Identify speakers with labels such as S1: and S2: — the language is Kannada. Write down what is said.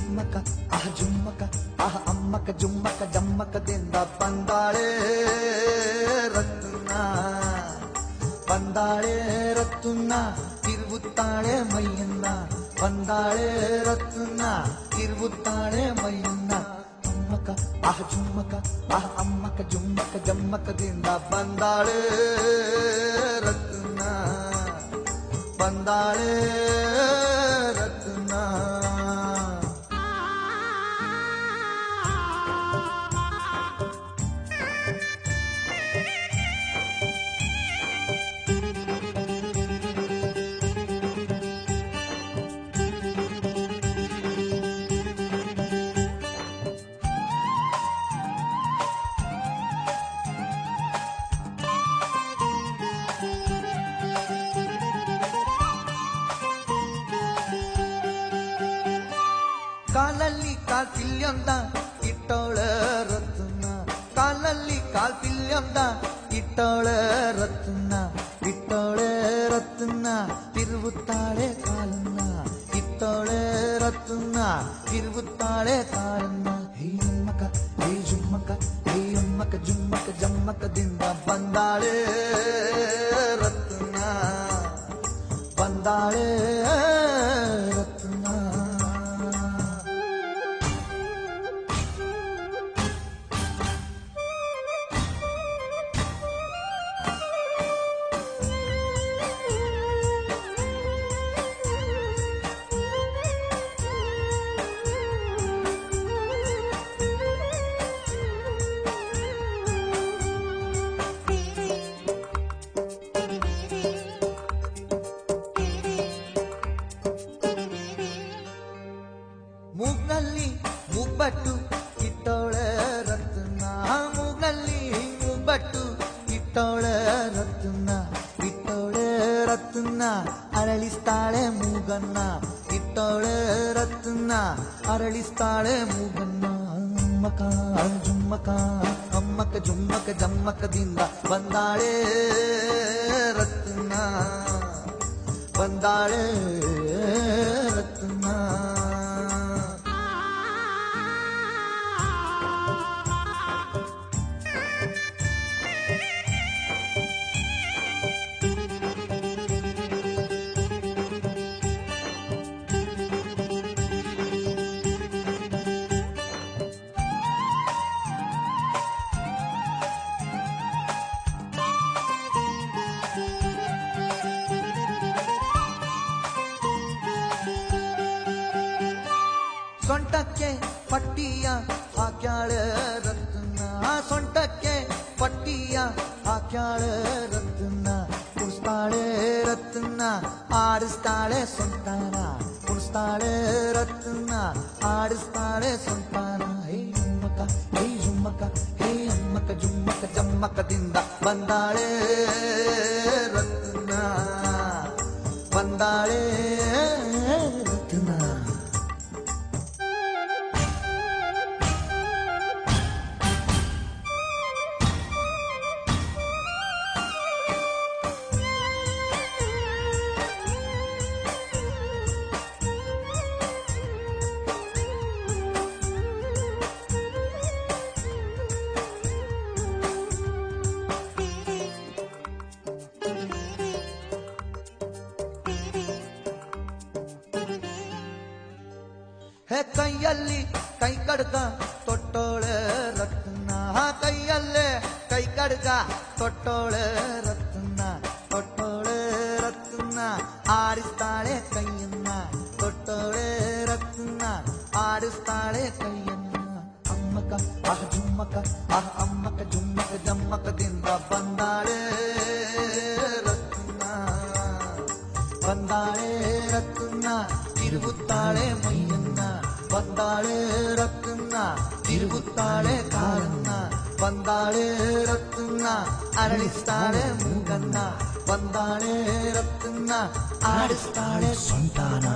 S1: ಅಮ್ಮಕ ಆಹ ಜುಮ್ಮಕ ಆಹ ಅಮ್ಮಕ ಜುಮ್ಮಕ ಜಮ್ಮಕದಿಂದ ಬಂದಾಳೆ ರತ್ನ ಬಂದಾಳೆ ರತ್ನ ತಿರುಗುತ್ತಾಳೆ ಮೈಯನ್ನ ಬಂದಾಳೆ ರತ್ನ ತಿರುಗುತ್ತಾಳೆ ಮೈಯನ್ನ ಅಮ್ಮಕ ಆಹ ಜುಮ್ಮಕ ಆಹ ಅಮ್ಮಕ ಜುಮ್ಮಕ ಜಮ್ಮಕದಿಂದ ಬಂದಾಳೆ ರತ್ನ ಬಂದಾಳೆ ರತ್ನ ಕಾಲಲ್ಲಿ ಕಾಲ್ ಪಿಲ್ಯೊಂದ ಇಟ್ಟೋಳ ರತ್ನ ಕಾಲಲ್ಲಿ ಕಾಲ್ ಪಿಲ್ಯೊಂದ ಇಟ್ಟೋಳ ರತ್ನ ಇಟ್ಟೋಳೆ ರತ್ನ ತಿರುಗುತ್ತಾಳೆ ಕಾಲನ್ನ ಇಟ್ಟೋಳೆ ರತ್ನ ತಿರುಗುತ್ತಾಳೆ ಕಾಲನ್ನ ಹೇ ಅಮ್ಮಕ ಹೇ ಜುಮ್ಮಕ ಹೇ ಅಮ್ಮಕ ಜುಮ್ಮಕ ಜಮ್ಮಕದಿಂದ ಬಂದಾಳೆ ರತ್ನ ಬಂದಾಳೆ ರತ್ನ ಮೂಗ್ನಲ್ಲಿ ಮುಬ್ಬಟ್ಟು ಇಟ್ಟೋಳೆ ರತ್ನ ಮೂಗ್ನಲ್ಲಿ ಮುಬ್ಬಟ್ಟು ಇಟ್ಟೋಳೆ ರತ್ನ ಇಟ್ಟೋಳೆ ರತ್ನ ಅರಳಿಸ್ತಾಳೆ ಮೂಗನ್ನ ಇಟ್ಟೋಳೆ ರತ್ನ ಅರಳಿಸ್ತಾಳೆ ಮೂಗನ್ನ ಅಮ್ಮಕ ಜುಮ್ಮಕ ಅಮ್ಮಕ ಜುಮ್ಮಕ ಜಮ್ಮಕದಿಂದ ಬಂದಾಳೆ ರತ್ನ ಬಂದಾಳೆ ರತ್ನ ಸೊಂಟಕ್ಕೆ ಪಟ್ಟಿಯ ಹಾಕ್ಯಾಳ ರತ್ನ ಸೊಂಟಕ್ಕೆ ಪಟ್ಟಿಯ ಹಾಕ್ಯಾಳ ರತ್ನ ಕುಡಿಸ್ತಾಳೆ ರತ್ನ ಆಡಿಸ್ತಾಳೆ ಸೊಂಟಾನ ಕುಡಿಸ್ತಾಳೆ ರತ್ನ ಆಡಿಸ್ತಾಳೆ ಸೊಂಟಾನ ಹೇ ಜುಮ್ಮಕ ಹೇ ಜುಮ್ಮಕ ಹೇ ಅಮ್ಮಕ ಜುಮ್ಮಕ ಜಮ್ಮಕದಿಂದ ಬಂದಾಳೆ ರತ್ನ ಬಂದಾಳೆ ರತ್ನ ಹೇ ಕೈಯಲ್ಲಿ ಕೈ ಕಡ್ಗ ತೊಟ್ಟೋಳೆ ರತ್ನ ಕೈಯಲ್ಲೇ ಕೈ ಕಡ್ಗ ತೊಟ್ಟೋಳೆ ರತ್ನ ತೊಟ್ಟೋಳೆ ರತ್ನ ಆಡಿಸ್ತಾಳೆ ಕೈಯನ್ನ ತೊಟ್ಟೋಳೆ ರತ್ನ ಆಡಿಸ್ತಾಳೆ ಕೈಯನ್ನ ಅಮ್ಮಕ ಆಹ ಜುಮ್ಮಕ ಆಹ ಅಮ್ಮಕ ಜುಮ್ಮಕ ಜಮ್ಮಕದಿಂದ ಬಂದಾಳೆ ರತ್ನ ಬಂದಾಳೆ ರತ್ನ ತಿರುಗುತ್ತಾಳೆ ಮೈಯನ್ನ ಬಂದಾಳೆ ರತ್ನ ತಿರುಗುತ್ತಾಳೆ ಕಾಲನ್ನ ಬಂದಾಳೆ ರತ್ನ ಅರಳಿಸ್ತಾಳೆ ಮೂಗನ್ನ ಬಂದಾಳೆ ರತ್ನ ಆಡಿಸ್ತಾಳೆ ಸೊಂಟಾನ